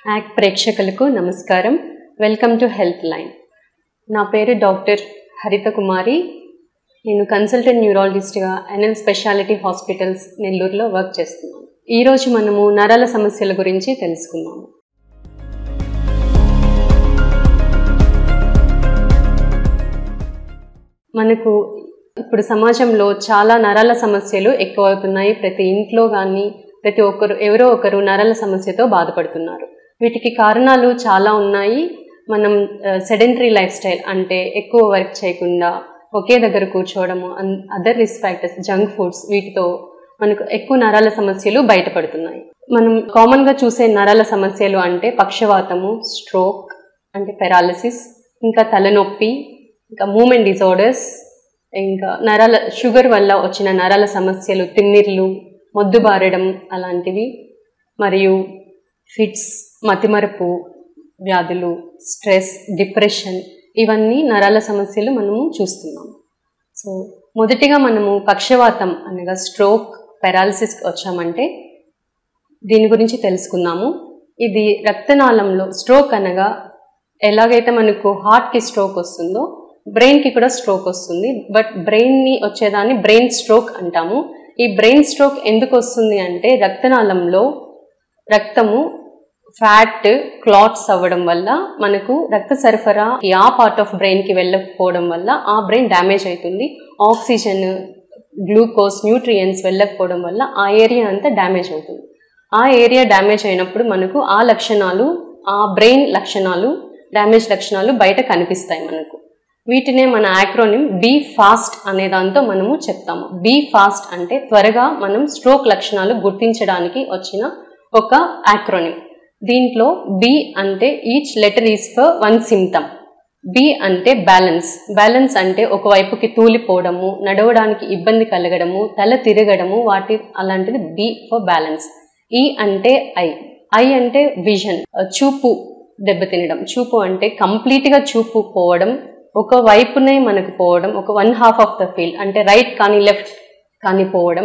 act ప్రేక్షకులకు నమస్కారం welcome to health line నా పేరు డాక్టర్ హరిత కుమారి నేను కన్సల్టెంట్ న్యూరాలజిస్ట్గా ఎన్ఎల్ స్పెషాలిటీ హాస్పిటల్స్ నెల్లూరులో వర్క్ చేస్తున్నాను ఈరోజు మనము నరాల సమస్యల గురించి తెలుసుకుందాము మనకు ఇప్పుడు సమాజంలో చాలా నరాల సమస్యలు ఎక్కువ అవుతున్నాయి ప్రతి ఇంట్లో కానీ ప్రతి ఒక్కరు ఎవరో ఒకరు నరాల సమస్యతో బాధపడుతున్నారు వీటికి కారణాలు చాలా ఉన్నాయి మనం సెడెంటరీ లైఫ్ స్టైల్ అంటే ఎక్కువ వర్క్ చేయకుండా ఒకే దగ్గర కూర్చోవడము other risk factors junk foods వీటితో మనకు ఎక్కువ నరాల సమస్యలు బయటపడుతున్నాయి మనం కామన్గా చూసే నరాల సమస్యలు అంటే పక్షవాతము స్ట్రోక్ అంటే పెరాలసిస్ ఇంకా తలనొప్పి ఇంకా మూమెంట్ డిజార్డర్స్ ఇంకా నరాల షుగర్ వల్ల వచ్చిన నరాల సమస్యలు తిమ్మిర్లు మొద్దుబారడం అలాంటివి మరియు ఫిట్స్ మతిమరుపు వ్యాధులు స్ట్రెస్ డిప్రెషన్ ఇవన్నీ నరాల సమస్యలు మనము చూస్తున్నాం సో మొదటిగా మనము పక్షవాతం అనగా స్ట్రోక్ పెరాలసిస్ వచ్చామంటే దీని గురించి తెలుసుకుందాము ఇది రక్తనాళంలో స్ట్రోక్ అనగా ఎలాగైతే మనకు హార్ట్కి స్ట్రోక్ వస్తుందో బ్రెయిన్కి కూడా స్ట్రోక్ వస్తుంది బట్ బ్రెయిన్ని వచ్చేదాన్ని బ్రెయిన్ స్ట్రోక్ అంటాము ఈ బ్రెయిన్ స్ట్రోక్ ఎందుకు వస్తుంది అంటే రక్తనాళంలో రక్తము ఫ్యాట్ క్లాట్స్ అవ్వడం వల్ల మనకు రక్త సరఫరా ఆ పార్ట్ ఆఫ్ బ్రెయిన్కి వెళ్ళకపోవడం వల్ల ఆ బ్రెయిన్ డ్యామేజ్ అవుతుంది ఆక్సిజన్ గ్లూకోజ్ న్యూట్రియన్స్ వెళ్ళకపోవడం వల్ల ఆ ఏరియా అంతా డ్యామేజ్ అవుతుంది ఆ ఏరియా డ్యామేజ్ అయినప్పుడు మనకు ఆ లక్షణాలు ఆ బ్రెయిన్ లక్షణాలు డ్యామేజ్ లక్షణాలు బయట కనిపిస్తాయి మనకు వీటినే మన యాక్రోనిమ్ బీ ఫాస్ట్ అనే దాంతో మనము చెప్తాము బీ ఫాస్ట్ అంటే త్వరగా మనం స్ట్రోక్ లక్షణాలు గుర్తించడానికి వచ్చిన ఒక యాక్రోనిమ్ దీంట్లో బి అంటే each letter is for one symptom B అంటే బ్యాలెన్స్ బ్యాలెన్స్ అంటే ఒకవైపుకి తూలిపోవడము నడవడానికి ఇబ్బంది కలగడము తల తిరగడము వాటి అలాంటిది బి ఫర్ బ్యాలెన్స్ ఈ అంటే ఐ ఐ అంటే విజన్ చూపు దెబ్బతినడం చూపు అంటే కంప్లీట్గా చూపు పోవడం ఒక వైపునే మనకు పోవడం ఒక one half of the field అంటే రైట్ కానీ లెఫ్ట్ కానీ పోవడం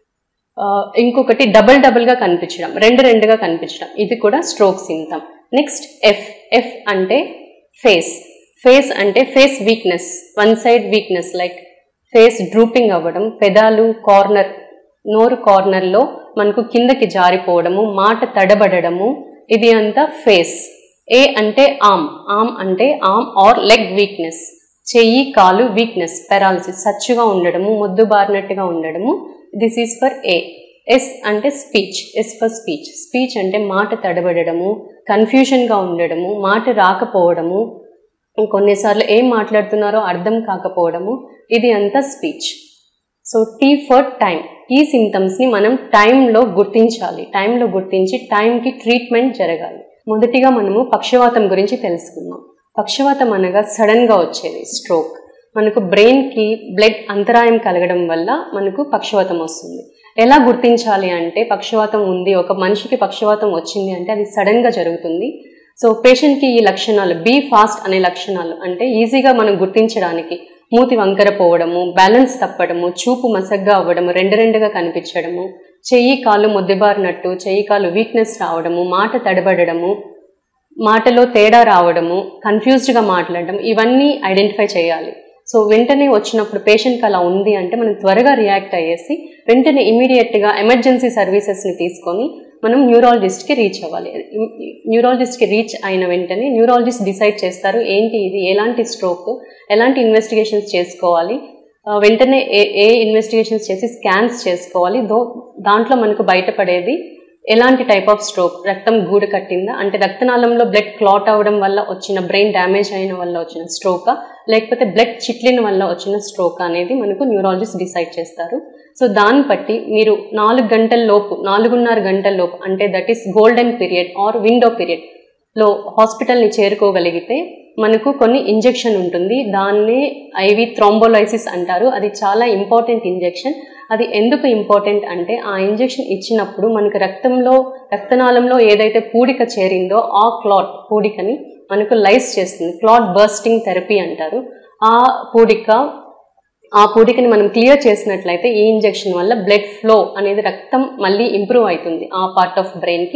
ఇంకొకటి డబల్ డబుల్గా కనిపించడం రెండు రెండుగా కనిపించడం ఇది కూడా stroke symptom next F F అంటే ఫేస్ ఫేస్ అంటే face weakness one side weakness like face drooping అవ్వడం పెదాలు కార్నర్ నోరు కార్నర్లో మనకు కిందకి జారిపోవడము మాట తడబడము ఇది అంతా ఫేస్ ఏ అంటే ఆమ్ ఆమ్ అంటే ఆమ్ ఆర్ లెగ్ వీక్నెస్ చెయ్యి కాలు వీక్నెస్ పెరాలసిస్ సచ్చుగా ఉండడము మొద్దుబారినట్టుగా ఉండడము this is for A S అంటే speech S for speech speech అంటే మాట తడబడము కన్ఫ్యూషన్గా ఉండడము మాట రాకపోవడము కొన్నిసార్లు ఏం మాట్లాడుతున్నారో అర్థం కాకపోవడము ఇది అంతా speech so T for time ఈ సిమ్టమ్స్ని మనం టైంలో గుర్తించాలి టైంలో గుర్తించి టైంకి ట్రీట్మెంట్ జరగాలి మొదటిగా మనము పక్షవాతం గురించి తెలుసుకుందాం పక్షవాతం అనగా సడన్గా వచ్చేది స్ట్రోక్ మనకు బ్రెయిన్కి బ్లడ్ అంతరాయం కలగడం వల్ల మనకు పక్షవాతం వస్తుంది ఎలా గుర్తించాలి అంటే పక్షవాతం ఉంది ఒక మనిషికి పక్షవాతం వచ్చింది అంటే అది సడన్గా జరుగుతుంది సో పేషెంట్కి ఈ లక్షణాలు బీ ఫాస్ట్ అనే లక్షణాలు అంటే ఈజీగా మనం గుర్తించడానికి మూతి వంకర పోవడము బ్యాలెన్స్ తప్పడము చూపు మసగ్గా అవ్వడము రెండు రెండుగా కనిపించడము చెయ్యి కాలు మొద్దుబారినట్టు చెయ్యి కాలు వీక్నెస్ రావడము మాట తడబడము మాటలో తేడా రావడము కన్ఫ్యూజ్డ్గా మాట్లాడడం ఇవన్నీ ఐడెంటిఫై చేయాలి సో వెంటనే వచ్చినప్పుడు పేషెంట్కి అలా ఉంది అంటే మనం త్వరగా రియాక్ట్ అయ్యేసి వెంటనే ఇమీడియట్గా ఎమర్జెన్సీ సర్వీసెస్ని తీసుకొని మనం న్యూరాలజిస్ట్కి రీచ్ అవ్వాలి న్యూరాలజిస్ట్కి రీచ్ అయిన వెంటనే న్యూరాలజిస్ట్ డిసైడ్ చేస్తారు ఏంటి ఇది ఎలాంటి స్ట్రోక్ ఎలాంటి ఇన్వెస్టిగేషన్స్ చేసుకోవాలి వెంటనే ఏ ఏ ఇన్వెస్టిగేషన్స్ చేసి స్కాన్స్ చేసుకోవాలి దో దాంట్లో మనకు బయటపడేది ఎలాంటి టైప్ ఆఫ్ స్ట్రోక్ రక్తం గూడు కట్టిందా అంటే రక్తనాళంలో బ్లడ్ క్లాట్ అవ్వడం వల్ల వచ్చిన బ్రెయిన్ డ్యామేజ్ అయిన వల్ల వచ్చిన స్ట్రోకా లేకపోతే బ్లడ్ చిట్లిన వల్ల వచ్చిన స్ట్రోక్ అనేది మనకు న్యూరాలజిస్ట్ డిసైడ్ చేస్తారు సో దాన్ని బట్టి మీరు నాలుగు గంటల లోపు నాలుగున్నర గంటల లోపు అంటే that is golden period or window period లో హాస్పిటల్ని చేరుకోగలిగితే మనకు కొన్ని ఇంజెక్షన్ ఉంటుంది దాన్నే ఐవి థ్రోంబోలైసిస్ అంటారు అది చాలా ఇంపార్టెంట్ ఇంజెక్షన్ అది ఎందుకు ఇంపార్టెంట్ అంటే ఆ ఇంజెక్షన్ ఇచ్చినప్పుడు మనకు రక్తంలో రక్తనాళంలో ఏదైతే పూడిక చేరిందో ఆ క్లాట్ పూడికని మనకు లైస్ చేస్తుంది క్లాట్ బర్స్టింగ్ థెరపీ అంటారు ఆ పూడిక ఆ పూడికని మనం క్లియర్ చేసినట్లయితే ఈ ఇంజెక్షన్ వల్ల బ్లడ్ ఫ్లో అనేది రక్తం మళ్ళీ ఇంప్రూవ్ అవుతుంది ఆ పార్ట్ ఆఫ్ బ్రెయిన్కి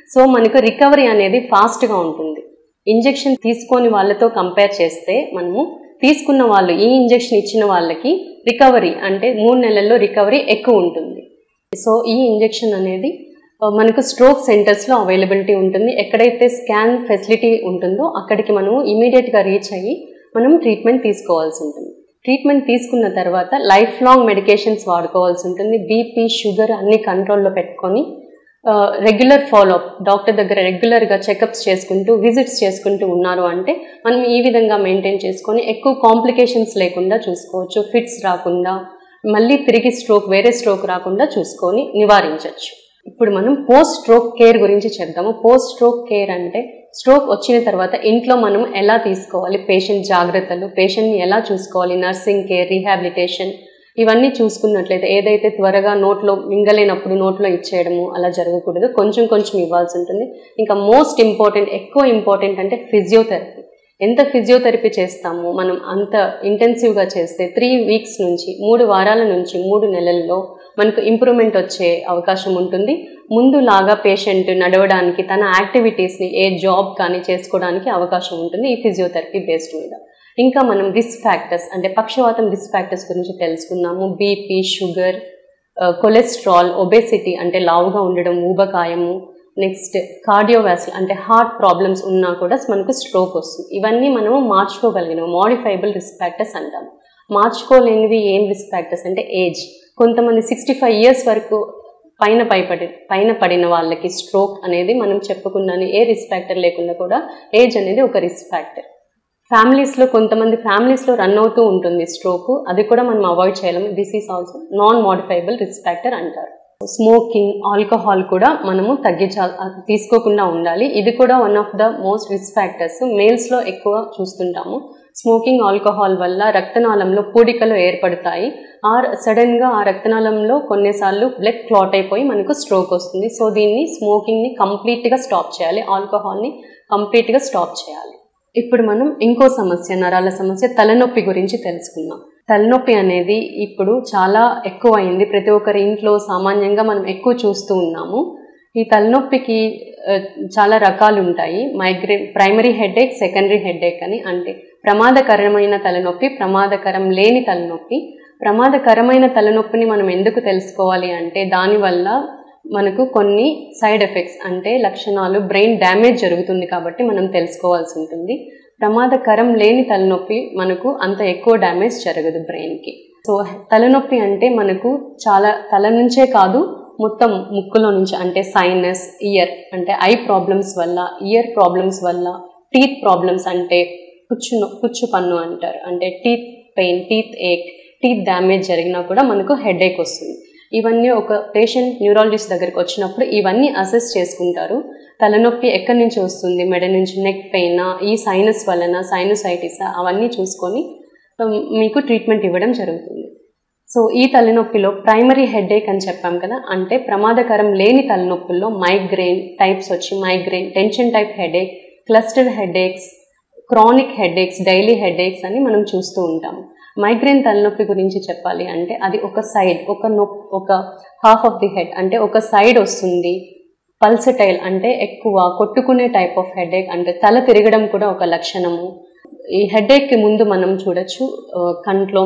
సో మనకు రికవరీ అనేది ఫాస్ట్గా ఉంటుంది ఇంజెక్షన్ తీసుకొని వాళ్ళతో కంపేర్ చేస్తే మనము తీసుకున్న వాళ్ళు ఈ ఇంజెక్షన్ ఇచ్చిన వాళ్ళకి రికవరీ అంటే మూడు నెలల్లో రికవరీ ఎక్కువ ఉంటుంది సో ఈ ఇంజెక్షన్ అనేది ఆ, మనకు స్ట్రోక్ సెంటర్స్లో అవైలబిలిటీ ఉంటుంది ఎక్కడైతే స్కాన్ ఫెసిలిటీ ఉంటుందో అక్కడికి మనము ఇమీడియట్గా రీచ్ అయ్యి మనం ట్రీట్మెంట్ తీసుకోవాల్సి ఉంటుంది ట్రీట్మెంట్ తీసుకున్న తర్వాత లైఫ్ లాంగ్ మెడికేషన్స్ వాడుకోవాల్సి ఉంటుంది బీపీ షుగర్ అన్ని కంట్రోల్లో పెట్టుకొని రెగ్యులర్ ఫాలోఅప్ డాక్టర్ దగ్గర రెగ్యులర్గా చెకప్స్ చేసుకుంటూ విజిట్స్ చేసుకుంటూ ఉన్నారు అంటే మనం ఈ విధంగా మెయింటైన్ చేసుకొని ఎక్కువ కాంప్లికేషన్స్ లేకుండా చూసుకోవచ్చు ఫిట్స్ రాకుండా మళ్ళీ తిరిగి స్ట్రోక్ వేరే స్ట్రోక్ రాకుండా చూసుకొని నివారించవచ్చు ఇప్పుడు మనం పోస్ట్ స్ట్రోక్ కేర్ గురించి చెప్దాము పోస్ట్ స్ట్రోక్ కేర్ అంటే స్ట్రోక్ వచ్చిన తర్వాత ఇంట్లో మనం ఎలా తీసుకోవాలి పేషెంట్ జాగ్రత్తలు పేషెంట్ని ఎలా చూసుకోవాలి నర్సింగ్ కేర్ రీహాబిలిటేషన్ ఇవన్నీ చూసుకున్నట్లయితే ఏదైతే త్వరగా నోట్లో మింగలేనప్పుడు నోట్లో ఇచ్చేయడము అలా జరగకూడదు కొంచెం కొంచెం ఇవ్వాల్సి ఉంటుంది ఇంకా మోస్ట్ ఇంపార్టెంట్ ఎక్కువ ఇంపార్టెంట్ అంటే ఫిజియోథెరపీ ఎంత ఫిజియోథెరపీ చేస్తామో మనం అంత ఇంటెన్సివ్గా చేస్తే త్రీ వీక్స్ నుంచి మూడు వారాల నుంచి మూడు నెలల్లో మనకు ఇంప్రూవ్మెంట్ వచ్చే అవకాశం ఉంటుంది ముందులాగా పేషెంట్ నడవడానికి తన యాక్టివిటీస్ని ఏ జాబ్ కానీ చేసుకోవడానికి అవకాశం ఉంటుంది ఈ ఫిజియోథెరపీ బేస్డ్ మీద ఇంకా మనం రిస్క్ ఫ్యాక్టర్స్ అంటే పక్షవాతం రిస్క్ ఫ్యాక్టర్స్ గురించి తెలుసుకున్నాము బీపీ షుగర్ కొలెస్ట్రాల్ ఒబేసిటీ అంటే లావుగా ఉండడం ఊబకాయము నెక్స్ట్ కార్డియోవాస్ల్ అంటే హార్ట్ ప్రాబ్లమ్స్ ఉన్నా కూడా మనకు స్ట్రోక్ వస్తుంది ఇవన్నీ మనము మార్చుకోగలిగిన మోడిఫైబుల్ రిస్క్ ఫ్యాక్టర్స్ అంటాం మార్చుకోలేనివి ఏం రిస్క్ ఫ్యాక్టర్స్ అంటే ఏజ్ కొంతమంది సిక్స్టీ ఫైవ్ ఇయర్స్ వరకు పైన పైపడి పైన పడిన వాళ్ళకి స్ట్రోక్ అనేది మనం చెప్పుకున్నాను ఏ రిస్క్ ఫ్యాక్టర్ లేకుండా కూడా ఏజ్ అనేది ఒక రిస్క్ ఫ్యాక్టర్ ఫ్యామిలీస్లో కొంతమంది ఫ్యామిలీస్లో రన్ అవుతూ ఉంటుంది స్ట్రోక్ అది కూడా మనం అవాయిడ్ చేయలేము this is also non modifiable risk factor అంటారు స్మోకింగ్ ఆల్కహాల్ కూడా మనము తగ్గించా తీసుకోకుండా ఉండాలి ఇది కూడా one of the most risk factors మేల్స్లో ఎక్కువ చూస్తుంటాము స్మోకింగ్ ఆల్కహాల్ వల్ల రక్తనాళంలో పూడికలు ఏర్పడతాయి ఆ సడన్గా ఆ రక్తనాళంలో కొన్నిసార్లు బ్లడ్ క్లాట్ అయిపోయి మనకు స్ట్రోక్ వస్తుంది సో దీన్ని స్మోకింగ్ని కంప్లీట్గా స్టాప్ చేయాలి ఆల్కహాల్ని కంప్లీట్గా స్టాప్ చేయాలి ఇప్పుడు మనం ఇంకో సమస్య నరాల సమస్య తలనొప్పి గురించి తెలుసుకుందాం తలనొప్పి అనేది ఇప్పుడు చాలా ఎక్కువ అయింది ప్రతి ఒక్కరి ఇంట్లో సామాన్యంగా మనం ఎక్కువ చూస్తూ ఉన్నాము ఈ తలనొప్పికి ఆ, చాలా రకాలు ఉంటాయి migraine primary headache secondary headache అని అంటే ప్రమాదకరమైన తలనొప్పి ప్రమాదకరం లేని తలనొప్పి ప్రమాదకరమైన తలనొప్పిని మనం ఎందుకు తెలుసుకోవాలి అంటే దానివల్ల మనకు కొన్ని సైడ్ ఎఫెక్ట్స్ అంటే లక్షణాలు బ్రెయిన్ డ్యామేజ్ జరుగుతుంది కాబట్టి మనం తెలుసుకోవాల్సి ఉంటుంది ప్రమాదకరం లేని తలనొప్పి మనకు అంత ఎక్కువ డ్యామేజ్ జరగదు బ్రెయిన్కి సో తలనొప్పి అంటే మనకు చాలా తల నుంచే కాదు మొత్తం ముక్కులో నుంచి అంటే సైనస్ ఇయర్ అంటే ఐ ప్రాబ్లమ్స్ వల్ల ఇయర్ ప్రాబ్లమ్స్ వల్ల టీత్ ప్రాబ్లమ్స్ అంటే పుచ్చు నొ- పుచ్చు పన్ను అంటారు అంటే teeth pain teeth ache teeth damage జరిగినా కూడా మనకు హెడేక్ వస్తుంది ఇవన్నీ ఒక పేషెంట్ న్యూరాలజిస్ట్ దగ్గరికి వచ్చినప్పుడు ఇవన్నీ అసెస్ చేసుకుంటారు తలనొప్పి ఎక్కడి నుంచి వస్తుంది మెడ నుంచి నెక్ పెయిన్ ఈ సైనస్ వలన సైనసైటిస్ అవన్నీ చూసుకొని ఉమ్, మీకు ట్రీట్మెంట్ ఇవ్వడం జరుగుతుంది సో ఈ తలనొప్పిలో ప్రైమరీ హెడేక్ అని చెప్పాం కదా అంటే ప్రమాదకరం లేని తలనొప్పుల్లో మైగ్రెయిన్ టైప్స్ వచ్చి migraine tension type headache cluster headaches chronic headaches daily headaches అని మనం చూస్తూ ఉంటాము మైగ్రేన్ తలనొప్పి గురించి చెప్పాలి అంటే అది ఒక సైడ్ ఒక నొప్పి ఒక హాఫ్ ఆఫ్ ది హెడ్ అంటే ఒక సైడ్ వస్తుంది పల్సటైల్ అంటే ఎక్కువ కొట్టుకునే టైప్ ఆఫ్ హెడేక్ అంటే తల తిరగడం కూడా ఒక లక్షణము ఈ హెడేక్కి ముందు మనం చూడొచ్చు ఆ, కంట్లో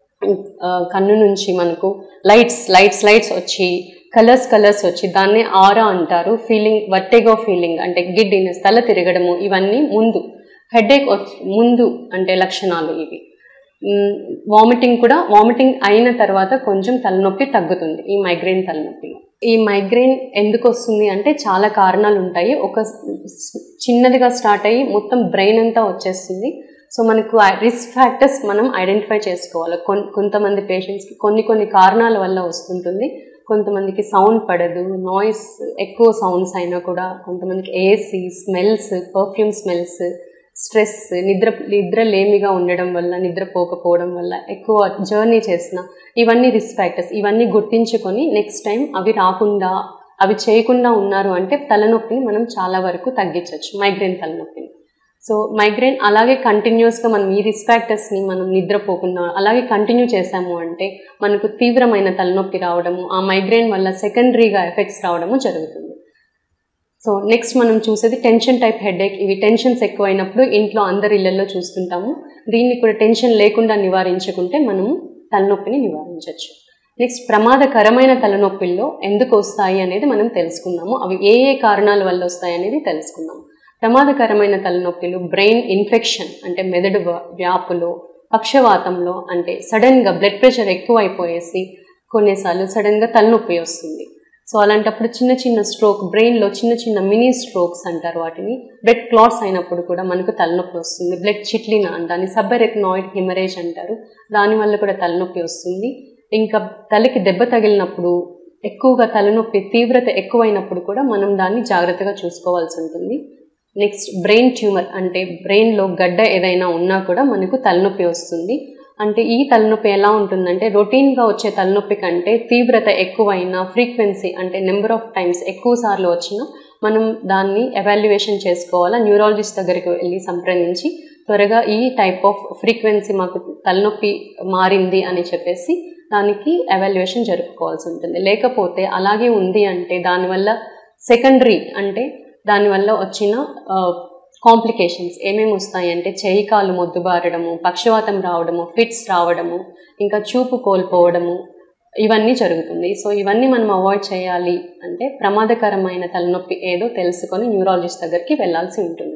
ఆ, కన్ను నుంచి మనకు లైట్స్ లైట్స్ లైట్స్ వచ్చి కలర్స్ కలర్స్ వచ్చి దాన్నే ఆరా అంటారు ఫీలింగ్ వట్టేగో ఫీలింగ్ అంటే గిడ్డినెస్ తల తిరగడము ఇవన్నీ ముందు హెడేక్ వచ్చి ముందు అంటే లక్షణాలు ఇవి వామిటింగ్ కూడా వామిటింగ్ అయిన తర్వాత కొంచెం తలనొప్పి తగ్గుతుంది ఈ మైగ్రేన్ తలనొప్పి ఈ మైగ్రేన్ ఎందుకు వస్తుంది అంటే చాలా కారణాలు ఉంటాయి ఒక స్- చిన్నదిగా స్టార్ట్ అయ్యి మొత్తం బ్రెయిన్ అంతా వచ్చేస్తుంది సో మనకు రిస్క్ ఫ్యాక్టర్స్ మనం ఐడెంటిఫై చేసుకోవాలి కొన్ కొంతమంది పేషెంట్స్కి కొన్ని కొన్ని కారణాల వల్ల వస్తుంటుంది కొంతమందికి సౌండ్ పడదు నాయిస్ ఎక్కువ సౌండ్స్ అయినా కూడా కొంతమందికి AC smells perfume smells stress నిద్ర నిద్ర లేమిగా ఉండడం వల్ల నిద్రపోకపోవడం వల్ల ఎక్కువ జర్నీ చేసిన ఇవన్నీ రిస్క్ ఫ్యాక్టర్స్ ఇవన్నీ గుర్తించుకొని నెక్స్ట్ టైం అవి రాకుండా అవి చేయకుండా ఉన్నారు అంటే తలనొప్పిని మనం చాలా వరకు తగ్గించవచ్చు మైగ్రేన్ తలనొప్పిని సో మైగ్రేన్ అలాగే కంటిన్యూస్గా మనం ఈ రిస్క్ ఫ్యాక్టర్స్ని మనం నిద్రపోకుండా అలాగే కంటిన్యూ చేసాము అంటే మనకు తీవ్రమైన తలనొప్పి రావడము ఆ మైగ్రేన్ వల్ల సెకండరీగా ఎఫెక్ట్స్ రావడము జరుగుతుంది సో నెక్స్ట్ మనం చూసేది టెన్షన్ టైప్ హెడేక్ ఇవి టెన్షన్స్ ఎక్కువైనప్పుడు ఇంట్లో అందరి ఇళ్లలో చూస్తుంటాము దీన్ని కూడా టెన్షన్ లేకుండా నివారించుకుంటే మనము తలనొప్పిని నివారించవచ్చు నెక్స్ట్ ప్రమాదకరమైన తలనొప్పిల్లో ఎందుకు వస్తాయి అనేది మనం తెలుసుకుందాము అవి ఏ ఏ కారణాల వల్ల వస్తాయి అనేది తెలుసుకుందాం ప్రమాదకరమైన తలనొప్పిలు బ్రెయిన్ ఇన్ఫెక్షన్ అంటే మెదడు వా- వ్యాపులో పక్షవాతంలో అంటే సడన్గా బ్లడ్ ప్రెషర్ ఎక్కువ అయిపోయేసి కొన్నిసార్లు సడన్గా తలనొప్పి వస్తుంది సో అలాంటప్పుడు చిన్న చిన్న స్ట్రోక్ బ్రెయిన్లో చిన్న చిన్న మినీ స్ట్రోక్స్ అంటారు వాటిని బ్లడ్ క్లాట్స్ అయినప్పుడు కూడా మనకు తలనొప్పి వస్తుంది బ్లడ్ చిట్లిన దాన్ని సబ్బరెక్నాయిడ్ హిమరేజ్ అంటారు దానివల్ల కూడా తలనొప్పి వస్తుంది ఇంకా తలకి దెబ్బ తగిలినప్పుడు ఎక్కువగా తలనొప్పి తీవ్రత ఎక్కువైనప్పుడు కూడా మనం దాన్ని జాగ్రత్తగా చూసుకోవాల్సి ఉంటుంది నెక్స్ట్ బ్రెయిన్ ట్యూమర్ అంటే బ్రెయిన్లో గడ్డ ఏదైనా ఉన్నా కూడా మనకు తలనొప్పి వస్తుంది అంటే ఈ తలనొప్పి ఎలా ఉంటుందంటే రొటీన్గా వచ్చే తలనొప్పి కంటే తీవ్రత ఎక్కువైనా ఫ్రీక్వెన్సీ అంటే నెంబర్ ఆఫ్ టైమ్స్ ఎక్కువ సార్లు వచ్చినా మనం దాన్ని ఎవాల్యుయేషన్ చేసుకోవాలా న్యూరాలజిస్ట్ దగ్గరికి వెళ్ళి సంప్రదించి త్వరగా ఈ టైప్ ఆఫ్ ఫ్రీక్వెన్సీ మాకు తలనొప్పి మారింది అని చెప్పేసి దానికి ఎవాల్యుయేషన్ జరుపుకోవాల్సి ఉంటుంది లేకపోతే అలాగే ఉంది అంటే దానివల్ల సెకండరీ అంటే దానివల్ల వచ్చిన కాంప్లికేషన్స్ ఏమేమి వస్తాయి అంటే చేయి కాలు మొద్దుబారడము పక్షవాతం రావడము ఫిట్స్ రావడము ఇంకా చూపు కోల్పోవడము ఇవన్నీ జరుగుతుంది సో ఇవన్నీ మనం అవాయిడ్ చేయాలి అంటే ప్రమాదకరమైన తలనొప్పి ఏదో తెలుసుకొని న్యూరాలజిస్ట్ దగ్గరికి వెళ్ళాల్సి ఉంటుంది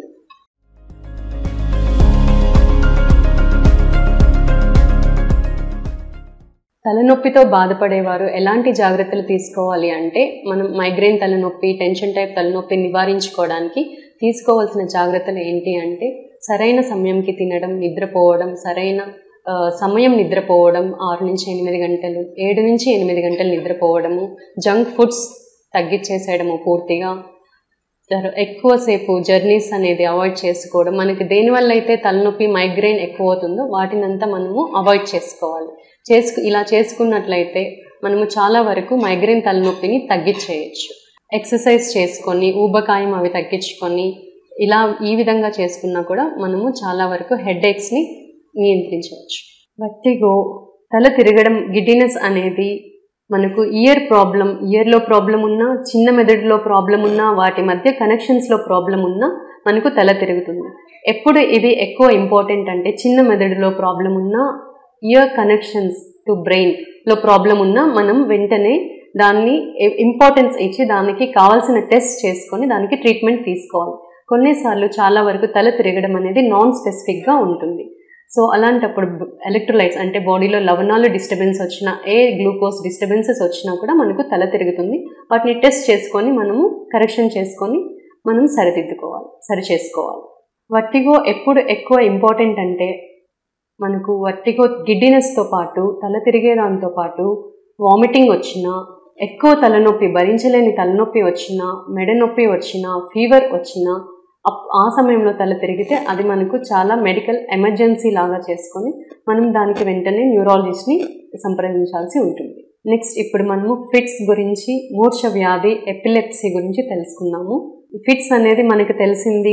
తలనొప్పితో బాధపడేవారు ఎలాంటి జాగ్రత్తలు తీసుకోవాలి అంటే మనం మైగ్రేన్ తలనొప్పి టెన్షన్ టైప్ తలనొప్పి నివారించుకోవడానికి తీసుకోవాల్సిన జాగ్రత్తలు ఏంటి అంటే సరైన సమయంకి తినడం నిద్రపోవడం సరైన ఆ, సమయం నిద్రపోవడం ఆరు నుంచి ఎనిమిది గంటలు ఏడు నుంచి ఎనిమిది గంటలు నిద్రపోవడము జంక్ ఫుడ్స్ తగ్గించేసేయడము పూర్తిగా తర్- ఎక్కువసేపు జర్నీస్ అనేది అవాయిడ్ చేసుకోవడం మనకి దేనివల్ల అయితే తలనొప్పి మైగ్రేన్ ఎక్కువ అవుతుందో వాటినంతా మనము అవాయిడ్ చేసుకోవాలి చేసుకు ఇలా చేసుకున్నట్లయితే మనము చాలా వరకు మైగ్రేన్ తలనొప్పిని తగ్గించేయచ్చు ఎక్సర్సైజ్ చేసుకొని ఊబకాయం అవి తగ్గించుకొని ఇలా ఈ విధంగా చేసుకున్నా కూడా మనము చాలా వరకు హెడేక్స్ని నియంత్రించవచ్చు వట్టిగో తల తిరగడం గిడ్డినెస్ అనేది మనకు ఇయర్ ప్రాబ్లం ఇయర్లో ప్రాబ్లం ఉన్నా చిన్న మెదడులో ప్రాబ్లం ఉన్నా వాటి మధ్య కనెక్షన్స్లో ప్రాబ్లం ఉన్నా మనకు తల తిరుగుతుంది ఎప్పుడు ఇది ఎక్కువ ఇంపార్టెంట్ అంటే చిన్న మెదడులో ప్రాబ్లం ఉన్నా ఇయర్ కనెక్షన్స్ టు బ్రెయిన్లో ప్రాబ్లం ఉన్నా మనం వెంటనే దాన్ని ఇంపార్టెన్స్ ఇచ్చి దానికి కావాల్సిన టెస్ట్ చేసుకొని దానికి ట్రీట్మెంట్ తీసుకోవాలి కొన్నిసార్లు చాలా వరకు తల తిరగడం అనేది నాన్ స్పెసిఫిక్గా ఉంటుంది సో అలాంటప్పుడు ఎలక్ట్రోలైట్స్ అంటే బాడీలో లవణాలు డిస్టర్బెన్స్ వచ్చినా ఏ గ్లూకోజ్ డిస్టర్బెన్సెస్ వచ్చినా కూడా మనకు తల తిరుగుతుంది వాటిని టెస్ట్ చేసుకొని మనము కరెక్షన్ చేసుకొని మనం సరిదిద్దుకోవాలి సరి చేసుకోవాలి వర్టిగో ఎప్పుడు ఎక్కువ ఇంపార్టెంట్ అంటే మనకు వర్టిగో గిడ్డినెస్తో పాటు తల తిరిగే దాంతో పాటు వామిటింగ్ వచ్చినా ఎక్కువ తలనొప్పి భరించలేని తలనొప్పి వచ్చినా మెడ నొప్పి వచ్చినా ఫీవర్ వచ్చినా అప్- ఆ సమయంలో తల తిరిగితే అది మనకు చాలా మెడికల్ ఎమర్జెన్సీ లాగా చేసుకొని మనం దానికి వెంటనే న్యూరాలజిస్ట్ని సంప్రదించాల్సి ఉంటుంది నెక్స్ట్ ఇప్పుడు మనము ఫిట్స్ గురించి మూర్ఛ వ్యాధి ఎపిలెప్సీ గురించి తెలుసుకుందాము ఫిట్స్ అనేది మనకు తెలిసింది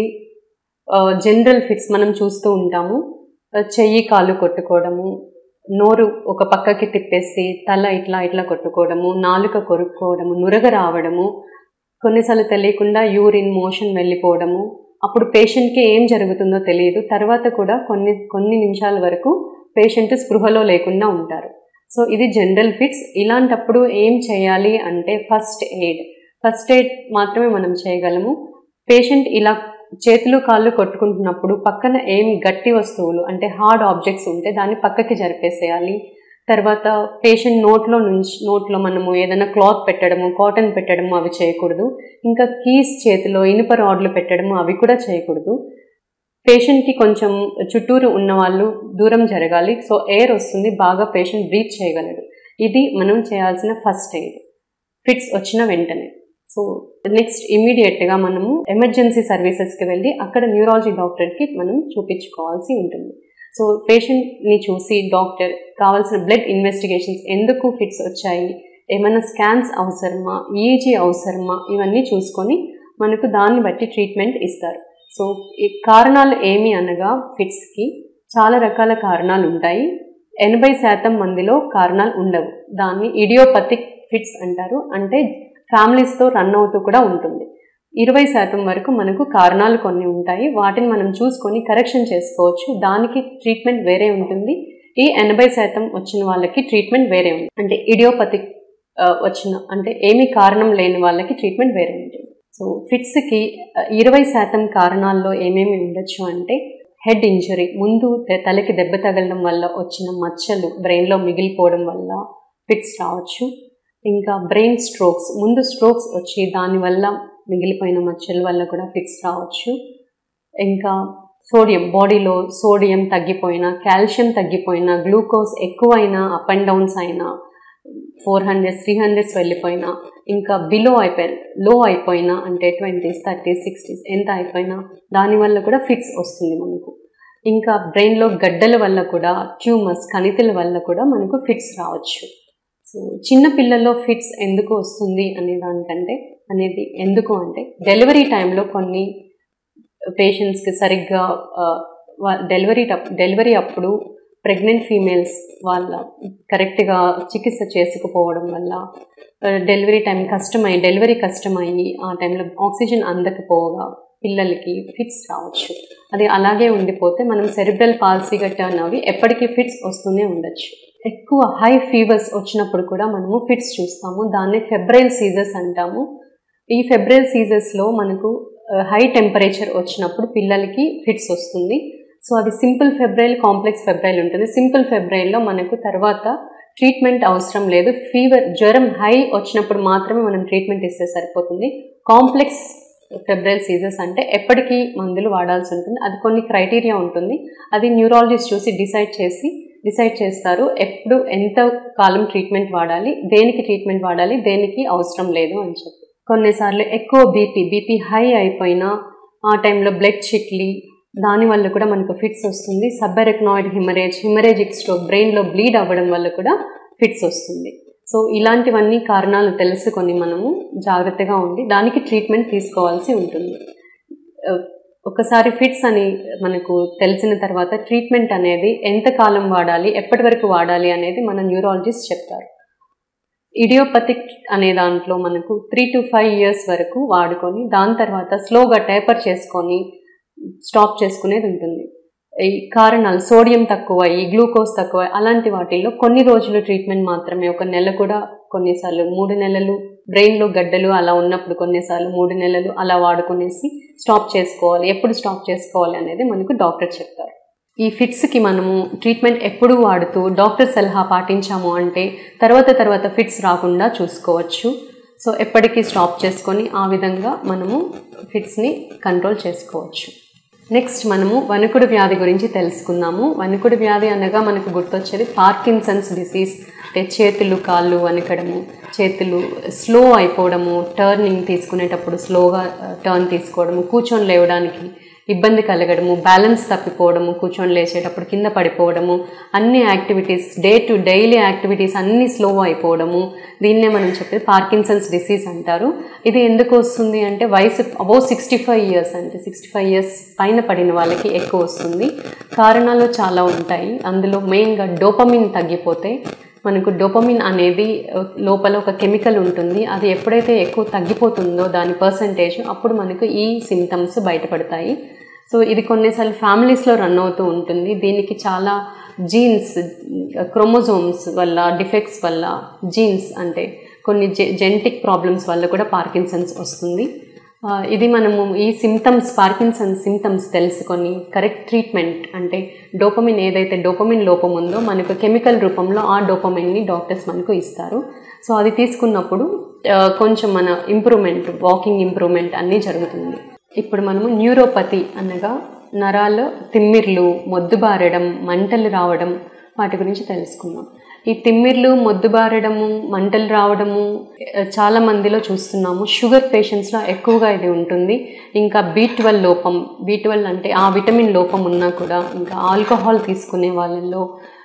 జనరల్ ఫిట్స్ మనం చూస్తూ ఉంటాము ఆ, చెయ్యి కాలు కొట్టుకోవడము నోరు ఒక పక్కకి తిప్పేసి తల ఇట్లా ఇట్లా కొట్టుకోవడము నాలుక కొరుక్కోవడము నురగ రావడము కొన్నిసార్లు తెలియకుండా యూరిన్ మోషన్ వెళ్ళిపోవడము అప్పుడు పేషెంట్కి ఏం జరుగుతుందో తెలియదు తర్వాత కూడా కొన్ని కొన్ని నిమిషాల వరకు పేషెంట్ స్పృహలో లేకుండా ఉంటారు సో ఇది జనరల్ ఫిట్స్ ఇలాంటప్పుడు ఏం చేయాలి అంటే ఫస్ట్ ఎయిడ్ ఫస్ట్ ఎయిడ్ మాత్రమే మనం చేయగలము పేషెంట్ ఇలా చేతులు కాళ్ళు కొట్టుకుంటున్నప్పుడు పక్కన ఏం గట్టి వస్తువులు అంటే హార్డ్ ఆబ్జెక్ట్స్ ఉంటే దాన్ని పక్కకి జరిపేసేయాలి తర్వాత పేషెంట్ నోట్లో నుంచి నోట్లో మనము ఏదైనా క్లాత్ పెట్టడము కాటన్ పెట్టడము అవి చేయకూడదు ఇంకా కీస్ చేతిలో ఇనుప రాడ్లు పెట్టడము అవి కూడా చేయకూడదు పేషెంట్కి కొంచెం చుట్టూరు ఉన్న వాళ్ళు దూరం జరగాలి సో ఎయిర్ వస్తుంది బాగా పేషెంట్ బ్రీత్ చేయగలడు ఇది మనం చేయాల్సిన ఫస్ట్ ఎయిడ్ ఫిట్స్ వచ్చిన వెంటనే సో నెక్స్ట్ ఇమీడియట్గా మనము ఎమర్జెన్సీ సర్వీసెస్కి వెళ్ళి అక్కడ న్యూరాలజీ డాక్టర్కి మనం చూపించుకోవాల్సి ఉంటుంది సో పేషెంట్ని చూసి డాక్టర్ కావాల్సిన బ్లడ్ ఇన్వెస్టిగేషన్స్ ఎందుకు ఫిట్స్ వచ్చాయి ఏమైనా స్కాన్స్ అవసరమా ఈజీ అవసరమా ఇవన్నీ చూసుకొని మనకు దాన్ని బట్టి ట్రీట్మెంట్ ఇస్తారు సో ఈ కారణాలు ఏమి అనగా ఫిట్స్కి చాలా రకాల కారణాలు ఉంటాయి ఎనభై శాతం మందిలో కారణాలు ఉండవు దాన్ని ఇడియోపతిక్ ఫిట్స్ అంటారు అంటే ఫ్యామిలీస్తో రన్ అవుతూ కూడా ఉంటుంది ఇరవై శాతం వరకు మనకు కారణాలు కొన్ని ఉంటాయి వాటిని మనం చూసుకొని కరెక్షన్ చేసుకోవచ్చు దానికి ట్రీట్మెంట్ వేరే ఉంటుంది ఈ ఎనభై శాతం వచ్చిన వాళ్ళకి ట్రీట్మెంట్ వేరే ఉంది అంటే ఇడియోపతిక్ వచ్చిన అంటే ఏమీ కారణం లేని వాళ్ళకి ట్రీట్మెంట్ వేరే ఉంటుంది సో ఫిట్స్కి ఇరవై శాతం కారణాల్లో ఏమేమి ఉండొచ్చు అంటే హెడ్ ఇంజరీ ముందు తె- తలకి దెబ్బ తగలడం వల్ల వచ్చిన మచ్చలు బ్రెయిన్లో మిగిలిపోవడం వల్ల ఫిట్స్ రావచ్చు ఇంకా బ్రెయిన్ స్ట్రోక్స్ ముందు స్ట్రోక్స్ వచ్చి దానివల్ల మిగిలిపోయిన మచ్చల వల్ల కూడా ఫిట్స్ రావచ్చు ఇంకా సోడియం బాడీలో సోడియం తగ్గిపోయినా కాల్షియం తగ్గిపోయినా గ్లూకోజ్ ఎక్కువైనా అప్ అండ్ డౌన్స్ అయినా ఫోర్ హండ్రెడ్స్ త్రీ హండ్రెడ్స్ వెళ్ళిపోయినా ఇంకా బిలో అయిపోయిన లో అయిపోయినా అంటే ట్వంటీస్ థర్టీస్ సిక్స్టీస్ ఎంత అయిపోయినా దానివల్ల కూడా ఫిట్స్ వస్తుంది మనకు ఇంకా బ్రెయిన్లో గడ్డల వల్ల కూడా ట్యూమర్స్ కణితుల వల్ల కూడా మనకు ఫిట్స్ రావచ్చు సో చిన్న పిల్లల్లో ఫిట్స్ ఎందుకు వస్తుంది అనే దానికంటే అనేది ఎందుకు అంటే డెలివరీ టైంలో కొన్ని పేషెంట్స్కి సరిగ్గా డెలివరీ డెలివరీ అప్పుడు ప్రెగ్నెంట్ ఫీమేల్స్ వాళ్ళ కరెక్ట్గా చికిత్స చేసుకుపోవడం వల్ల డెలివరీ టైం కష్టమై డెలివరీ కష్టమయ్యి ఆ టైంలో ఆక్సిజన్ అందకపోగా పిల్లలకి ఫిట్స్ రావచ్చు అది అలాగే ఉండిపోతే మనం సెరిబ్రల్ పాలసీగా టర్న్ అవి ఎప్పటికీ ఫిట్స్ వస్తూనే ఉండొచ్చు ఎక్కువ హై ఫీవర్స్ వచ్చినప్పుడు కూడా మనము ఫిట్స్ చూస్తాము దాన్ని ఫెబ్రైల్ సీజర్స్ అంటాము ఈ ఫెబ్రైల్ సీజర్స్లో మనకు హై టెంపరేచర్ వచ్చినప్పుడు పిల్లలకి ఫిట్స్ వస్తుంది సో అది సింపుల్ ఫెబ్రైల్ కాంప్లెక్స్ ఫెబ్రైల్ ఉంటుంది సింపుల్ ఫెబ్రైల్లో మనకు తర్వాత ట్రీట్మెంట్ అవసరం లేదు ఫీవర్ జ్వరం హై వచ్చినప్పుడు మాత్రమే మనం ట్రీట్మెంట్ ఇస్తే సరిపోతుంది కాంప్లెక్స్ ఫెబ్రైల్ సీజర్స్ అంటే ఎప్పటికీ మందులు వాడాల్సి ఉంటుంది అది కొన్ని క్రైటీరియా ఉంటుంది అది న్యూరాలజిస్ట్ చూసి డిసైడ్ చేసి డిసైడ్ చేస్తారు ఎప్పుడు ఎంత కాలం ట్రీట్మెంట్ వాడాలి దేనికి ట్రీట్మెంట్ వాడాలి దేనికి అవసరం లేదు అని చెప్పి కొన్నిసార్లు ఎక్కువ బీపీ బీపీ హై అయిపోయినా ఆ టైంలో బ్లడ్ చిట్లీ దానివల్ల కూడా మనకు ఫిట్స్ వస్తుంది సబ్బెరెక్నాయిడ్ హిమరేజ్ హిమరేజిక్ స్ట్రోక్ బ్రెయిన్లో బ్లీడ్ అవ్వడం వల్ల కూడా ఫిట్స్ వస్తుంది సో ఇలాంటివన్నీ కారణాలు తెలుసుకొని మనము జాగ్రత్తగా ఉండి దానికి ట్రీట్మెంట్ తీసుకోవాల్సి ఉంటుంది ఒకసారి ఫిట్స్ అని మనకు తెలిసిన తర్వాత ట్రీట్మెంట్ అనేది ఎంత కాలం వాడాలి ఎప్పటి వరకు వాడాలి అనేది మన న్యూరాలజిస్ట్ చెప్తారు ఇడియోపతిక్ అనే దాంట్లో మనకు త్రీ టు ఫైవ్ ఇయర్స్ వరకు వాడుకొని దాని తర్వాత స్లోగా టైపర్ చేసుకొని స్టాప్ చేసుకునేది ఉంటుంది ఈ కారణాలు సోడియం తక్కువ ఈ గ్లూకోజ్ తక్కువ అలాంటి వాటిల్లో కొన్ని రోజులు ట్రీట్మెంట్ మాత్రమే ఒక నెల కూడా కొన్నిసార్లు మూడు నెలలు బ్రెయిన్లో గడ్డలు అలా ఉన్నప్పుడు కొన్నిసార్లు మూడు నెలలు అలా వాడుకునేసి స్టాప్ చేసుకోవాలి ఎప్పుడు స్టాప్ చేసుకోవాలి అనేది మనకు డాక్టర్ చెప్తారు ఈ ఫిట్స్కి మనము ట్రీట్మెంట్ ఎప్పుడు వాడుతూ డాక్టర్ సలహా పాటించాము అంటే తర్వాత తర్వాత ఫిట్స్ రాకుండా చూసుకోవచ్చు సో ఎప్పటికీ స్టాప్ చేసుకొని ఆ విధంగా మనము ఫిట్స్ని కంట్రోల్ చేసుకోవచ్చు నెక్స్ట్ మనము వణుకుడు వ్యాధి గురించి తెలుసుకుందాము వణుకుడు వ్యాధి అనగా మనకు గుర్తొచ్చేది పార్కిన్సన్స్ డిసీజ్ అంటే చేతులు కాళ్ళు వణకడము చేతులు స్లో అయిపోవడము టర్నింగ్ తీసుకునేటప్పుడు స్లోగా టర్న్ తీసుకోవడము కూర్చొని లేవడానికి ఇబ్బంది కలగడము బ్యాలెన్స్ తప్పిపోవడము కూర్చొని లేచేటప్పుడు కింద పడిపోవడము అన్ని activities day to daily activities అన్నీ స్లో అయిపోవడము దీన్నే మనం చెప్పేది పార్కిన్సన్స్ డిసీజ్ అంటారు ఇది ఎందుకు వస్తుంది అంటే వయసు అబౌ సిక్స్టీ ఫైవ్ ఇయర్స్ అంటే సిక్స్టీ ఫైవ్ ఇయర్స్ పైన పడిన వాళ్ళకి ఎక్కువ వస్తుంది కారణాలు చాలా ఉంటాయి అందులో మెయిన్గా డోపమిన్ తగ్గిపోతే మనకు డోపమిన్ అనేది లోపల ఒక కెమికల్ ఉంటుంది అది ఎప్పుడైతే ఎక్కువ తగ్గిపోతుందో దాని పర్సంటేజ్ అప్పుడు మనకు ఈ సిమ్టమ్స్ బయటపడతాయి సో ఇది కొన్నిసార్లు ఫ్యామిలీస్లో రన్ అవుతూ ఉంటుంది దీనికి చాలా జీన్స్ క్రోమోజోమ్స్ వల్ల డిఫెక్ట్స్ వల్ల జీన్స్ అంటే కొన్ని జె జెనటిక్ ప్రాబ్లమ్స్ వల్ల కూడా పార్కిన్సన్స్ వస్తుంది ఇది మనము ఈ సిమ్టమ్స్ పార్కిన్సన్ సిమ్టమ్స్ తెలుసుకొని కరెక్ట్ ట్రీట్మెంట్ అంటే డోపమిన్ ఏదైతే డోపమిన్ లోపం ఉందో మనకు కెమికల్ రూపంలో ఆ డోపమిన్ని డాక్టర్స్ మనకు ఇస్తారు సో అది తీసుకున్నప్పుడు కొంచెం మన ఇంప్రూవ్మెంట్ వాకింగ్ ఇంప్రూవ్మెంట్ అన్నీ జరుగుతుంది ఇప్పుడు మనము న్యూరోపతి అనగా నరాలు తిమ్మిర్లు మొద్దుబారడం మంటలు రావడం వాటి గురించి తెలుసుకుందాం ఈ తిమ్మిర్లు మొద్దుబారడము మంటలు రావడము చాలా మందిలో చూస్తున్నాము షుగర్ పేషెంట్స్లో ఎక్కువగా ఇది ఉంటుంది ఇంకా బీ ట్వెల్వ్ లోపం బీ ట్వెల్వ్ అంటే ఆ విటమిన్ లోపం ఉన్నా కూడా ఇంకా ఆల్కహాల్ తీసుకునే వాళ్ళల్లో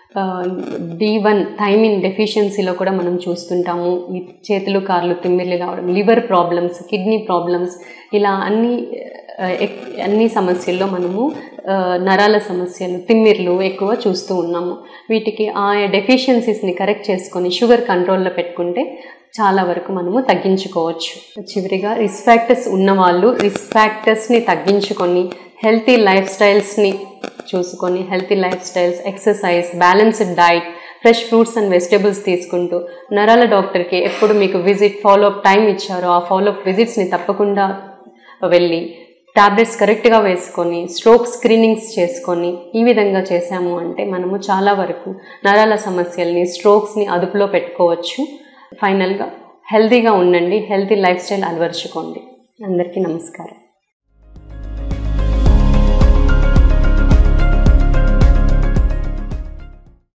డి వన్ థైమిన్ డెఫిషియన్సీలో కూడా మనం చూస్తుంటాము ఈ చేతులు కార్లు తిమ్మిర్లు రావడం లివర్ ప్రాబ్లమ్స్ కిడ్నీ ప్రాబ్లమ్స్ ఇలా అన్ని ఆ, ఎక్- అన్ని సమస్యల్లో మనము ఆ, నరాల సమస్యలు తిమ్మిర్లు ఎక్కువ చూస్తూ ఉన్నాము వీటికి ఆ డెఫిషియన్సీస్ని కరెక్ట్ చేసుకొని షుగర్ కంట్రోల్లో పెట్టుకుంటే చాలా వరకు మనము తగ్గించుకోవచ్చు చివరిగా రిస్క్ ఫ్యాక్టర్స్ ఉన్నవాళ్ళు రిస్క్ ఫ్యాక్టర్స్ని తగ్గించుకొని హెల్తీ లైఫ్ స్టైల్స్ని చూసుకొని healthy lifestyles exercise balanced diet fresh fruits and vegetables తీసుకుంటూ నరాల డాక్టర్కి ఎప్పుడు మీకు విజిట్ ఫాలోఅప్ టైం ఇచ్చారో ఆ ఫాలోఅప్ విజిట్స్ని తప్పకుండా వెళ్ళి టాబ్లెట్స్ కరెక్ట్గా వేసుకొని స్ట్రోక్ స్క్రీనింగ్స్ చేసుకొని ఈ విధంగా చేశాము అంటే మనము చాలా వరకు నరాల సమస్యల్ని స్ట్రోక్స్ని అదుపులో పెట్టుకోవచ్చు ఫైనల్గా హెల్తీగా ఉండండి హెల్తీ లైఫ్ స్టైల్ అలవరుచుకోండి అందరికీ నమస్కారం